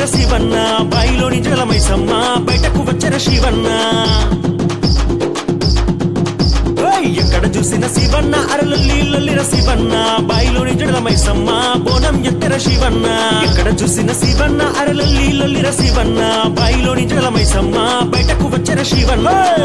లొల్లిర శివన్న బాయిలోని జలమైసమ్మ బయటకు వచ్చర శివన్న ఓయ్! ఎక్కడ చూసిన శివన్న అరలొల్లి లొల్లిర శివన్న బాయిలోని జడలమైసమ్మ బోనం ఎత్తర శివన్న ఎక్కడ చూసిన శివన్న అరలొల్లి లొల్లిర శివన్న బాయిలోని జడలమైసమ్మ బయటకు వచ్చర శివన్న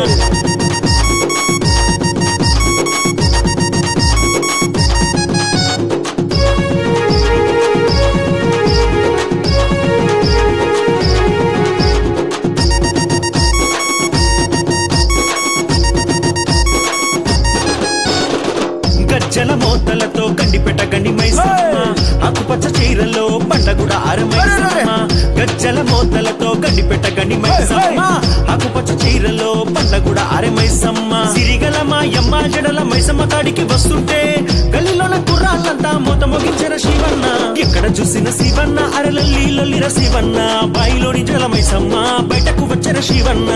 గజ్జల మోతలతో గండిపెట్ట గండి మైసమ్మ ఆకుపచ్చ చీరలో బండగుడ అరమైసమ్మ గజ్జల మోతలతో గండిపెట్ట గండి మైసమ్మ ఆకుపచ్చ చీరలో బండగుడ అరమైసమ్మ సిరిగల మాయమ్మ జడల మైసమ్మ కాడికి వస్తుంటే గల్లిలోన కుర్రాళ్ళంతా మూత మొగించిన శివన్న ఎక్కడ చూసిన శివన్న అరలల్లి లొల్లిర శివన్న బాయిలోని జలమైసమ్మ బయటకు వచ్చర శివన్న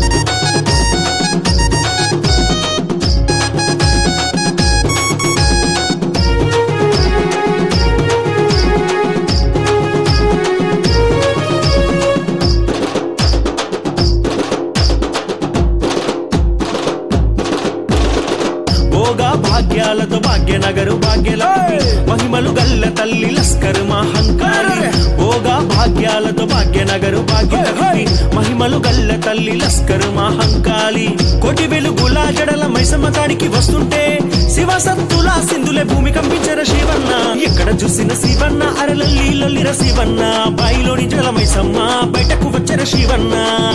భోగా భాగ్యాలతో భాగ్యనగరు భాగ్యల మహిమలు గల్ల తల్లి లస్కరు మహంకారి భోగా భాగ్యాలతో భాగ్యనగరు భాగ్యల మహిమలు గల్ల తల్లి లస్కరు మహంకాళి కోటి వెలుగుల జడల మైసమ్మ కాడికి వస్తుంటే శివ సత్తుల సింధులే భూమి కంపించర శివన్న ఎక్కడ చూసిన శివన్న అరలల్లి లొల్లిర శివన్న బాయిలోని జల మైసమ్మ బయటకు వచ్చర శివన్న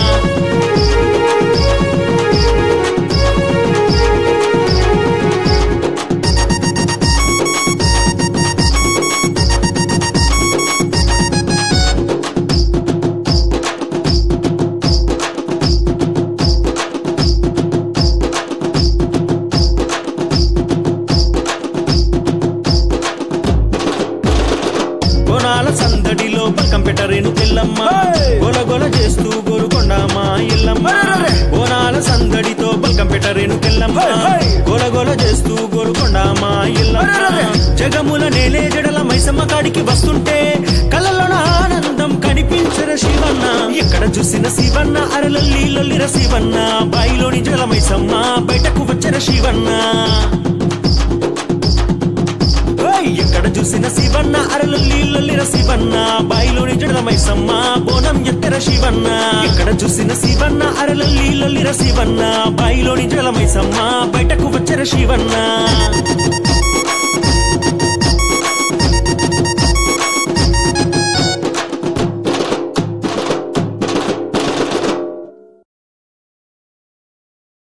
కోనాల సందడిలో పక్కం పెట్టరేను తెల్లమ్మ గొల గొల చేస్తూ గోరుకొండమ్మ ఇల్లమ్మ కోనాల సందడితో పల్కం పెట్టరేను తెల్లమ్మ గొల గొల చేస్తూ గోరుకొండమ్మ ఇల్లమ్మ జగముల నేలే జడల మైసమ్మ కాడికి వస్తుంటే కళ్ళలోన ఆనందం కనిపించర శివన్న ఎక్కడ చూసిన శివన్న అరలల్లి లొల్లిర శివన్న బాయిలోని జల మైసమ్మ బయటకు వచ్చర శివన్న ఓయ్! ఎక్కడ చూసిన శివన్న అరలల్లి లొల్లిర శివన్న బాయిలోని జడలమైసమ్మ బోనం ఎత్తర శివన్న ఎక్కడ చూసిన శివన్న అరలల్లి లొల్లిర శివన్న బాయిలోని జడలమైసమ్మ బయటకు వచ్చర శివన్న